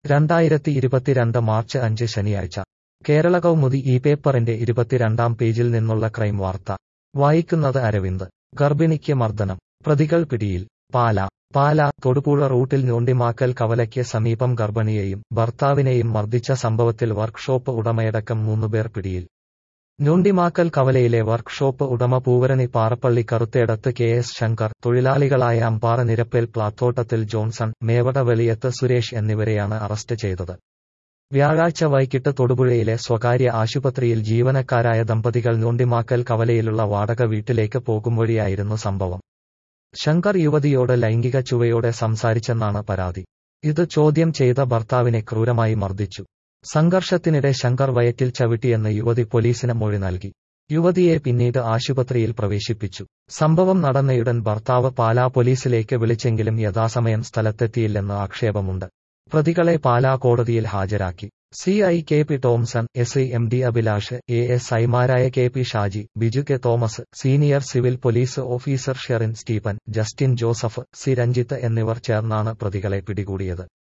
രണ്ടായിരത്തി ഇരുപത്തിരണ്ട് മാർച്ച് അഞ്ച് ശനിയാഴ്ച കേരള കൗമുദി ഈ പേപ്പറിന്റെ ഇരുപത്തിരണ്ടാം പേജിൽ നിന്നുള്ള ക്രൈം വാർത്ത വായിക്കുന്നത് അരവിന്ദ് ഗർഭിണിക്ക് മർദ്ദനം പ്രതികൾ പിടിയിൽ പാല പാല തൊടുപുഴ റൂട്ടിൽ ഞൊണ്ടിമാക്കൽ കവലയ്ക്ക് സമീപം ഗർഭിണിയെയും ഭർത്താവിനെയും മർദ്ദിച്ച സംഭവത്തിൽ വർക്ക്ഷോപ്പ് ഉടമയടക്കം മൂന്നുപേർ പിടിയിൽ ഞൊണ്ടിമാക്കൽ കവലയിലെ വർക്ക്ഷോപ്പ് ഉടമ പൂവരണി പാറപ്പള്ളി കറുത്തേടത്ത് കെ എസ് ശങ്കർ തൊഴിലാളികളായ അമ്പാറ നിരപ്പേൽ പ്ലാത്തോട്ടത്തിൽ ജോൺസൺ മേവട വെളിയത്ത് സുരേഷ് എന്നിവരെയാണ് അറസ്റ്റ് ചെയ്തത് വ്യാഴാഴ്ച വൈകിട്ട് തൊടുപുഴയിലെ സ്വകാര്യ ആശുപത്രിയിൽ ജീവനക്കാരായ ദമ്പതികൾ ഞൊണ്ടിമാക്കൽ കവലയിലുള്ള വാടക വീട്ടിലേക്ക് പോകും വഴിയായിരുന്നു സംഭവം ശങ്കർ യുവതിയോട് ലൈംഗിക ചുവയോടെ സംസാരിച്ചെന്നാണ് പരാതി ഇത് ചോദ്യം ചെയ്ത ഭർത്താവിനെ ക്രൂരമായി മർദ്ദിച്ചു സംഘർഷത്തിനിടെ ശങ്കർ വയറ്റിൽ ചവിട്ടിയെന്ന് യുവതി പോലീസിന് മൊഴി നൽകി യുവതിയെ പിന്നീട് ആശുപത്രിയിൽ പ്രവേശിപ്പിച്ചു സംഭവം നടന്നയുടൻ ഭർത്താവ് പാലാ പോലീസിലേക്ക് വിളിച്ചെങ്കിലും യഥാസമയം സ്ഥലത്തെത്തിയില്ലെന്ന് ആക്ഷേപമുണ്ട് പ്രതികളെ പാലാ കോടതിയിൽ ഹാജരാക്കി C I K P Tomson S I M D Abhilash A S ഐമാരായ K P Shaji Biju K Thomas senior civil police officer Sherin Stephen Justin Joseph C Ranjith എന്നിവർ ചേർന്നാണ് പ്രതികളെ പിടികൂടിയത്